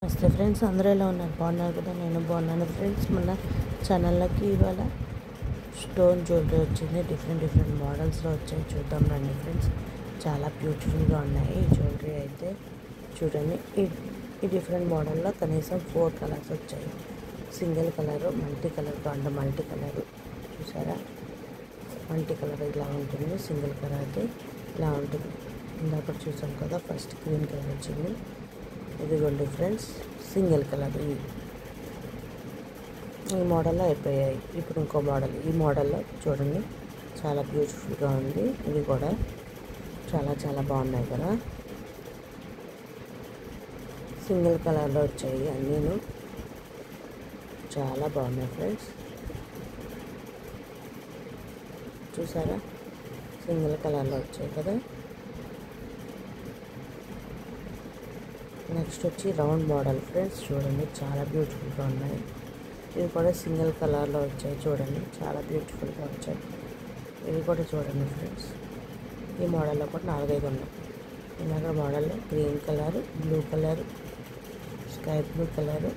నమస్తే ఫ్రెండ్స్ అందరూ ఎలా ఉన్నారు బాగున్నారు కదా నేను బాగున్నాను ఫ్రెండ్స్ మన ఛానల్లోకి ఇవాళ స్టోన్ జ్యువెలరీ వచ్చింది డిఫరెంట్ డిఫరెంట్ మోడల్స్లో వచ్చాయి చూద్దాం రండి ఫ్రెండ్స్ చాలా బ్యూటిఫుల్గా ఉన్నాయి ఈ జ్యువెలరీ అయితే చూడండి ఈ ఈ డిఫరెంట్ మోడల్లో కనీసం ఫోర్ కలర్స్ వచ్చాయి సింగిల్ కలరు మల్టీ కలర్ అంటే మల్టీ కలరు చూసారా మల్టీ కలర్ ఇలా ఉంటుంది సింగిల్ కలర్ అయితే ఇలా ఉంటుంది ఇందాక చూసాం కదా ఫస్ట్ గ్రీన్ కలర్ వచ్చింది ఇదిగోండి ఫ్రెండ్స్ సింగిల్ కలర్ ఈ ఈ మోడల్లో అయిపోయాయి ఇప్పుడు ఇంకో మోడల్ ఈ మోడల్లో చూడండి చాలా బ్యూటిఫుల్గా ఉంది ఇది కూడా చాలా చాలా బాగున్నాయి కదా సింగిల్ కలర్లో వచ్చాయి అన్నీను చాలా బాగున్నాయి ఫ్రెండ్స్ చూసారా సింగిల్ కలర్లో వచ్చాయి కదా నెక్స్ట్ వచ్చి రౌండ్ మోడల్ ఫ్రెండ్స్ చూడండి చాలా బ్యూటిఫుల్గా ఉన్నాయి ఇవి కూడా సింగిల్ కలర్లో వచ్చాయి చూడండి చాలా బ్యూటిఫుల్గా వచ్చాయి ఇవి కూడా చూడండి ఫ్రెండ్స్ ఈ మోడల్లో కూడా నాలుగైదు ఉన్నాయి ఇలాగ మోడల్లో green colour blue colour sky blue colour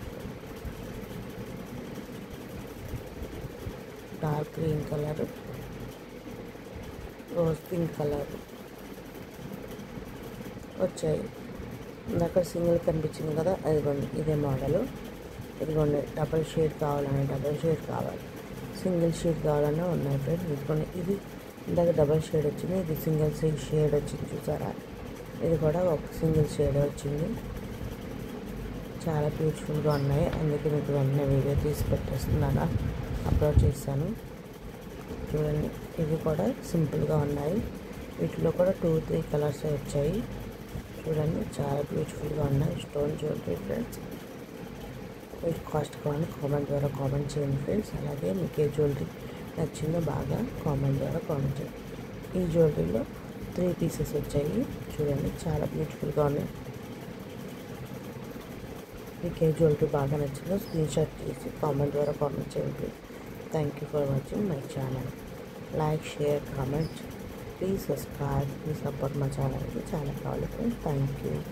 dark green colour rose pink colour వచ్చాయి ఇందాక సింగిల్ కనిపించింది కదా అదిగోండి ఇదే మోడలు ఇదిగోండి డబల్ షేడ్ కావాలని డబల్ షేడ్ కావాలి సింగిల్ షేడ్ కావాలన్నా ఉన్నాయి ఫ్రెండ్స్ ఇదిగోండి ఇది ఇందాక డబల్ షేడ్ వచ్చింది ఇది సింగిల్ షేడ్ వచ్చింది చూసారా ఇది కూడా ఒక సింగిల్ షేడ్ వచ్చింది చాలా బ్యూటిఫుల్గా ఉన్నాయి అందుకే మీకు వెంటనే వీడియో తీసి పెట్టేస్తున్నాను అప్లోడ్ చేశాను చూడండి ఇవి కూడా సింపుల్గా ఉన్నాయి వీటిలో కూడా టూ త్రీ కలర్స్ వచ్చాయి చూడండి చాలా బ్యూటిఫుల్గా ఉన్నాయి స్టోన్ జ్యువెలరీ ఫ్రెండ్స్ వీటి కాస్ట్ కావాలి కామెంట్ ద్వారా కామెంట్ చేయండి ఫ్రెండ్స్ అలాగే మీకు ఏ జ్యువెలరీ నచ్చిందో బాగా కామెంట్ ద్వారా కామెంట్ చేయండి ఈ జ్యువెలరీలో త్రీ పీసెస్ వచ్చాయి చూడండి చాలా బ్యూటిఫుల్గా ఉన్నాయి మీకు ఏ జ్యువెలరీ బాగా నచ్చిందో స్క్రీన్ షాట్ చేసి కామెంట్ ద్వారా కామెంట్ చేయండి thank you for watching my channel like share comment please subscribe please support మా ఛానల్కి చాలా కావాలి ఫ్రెండ్స్ థ్యాంక్ యూ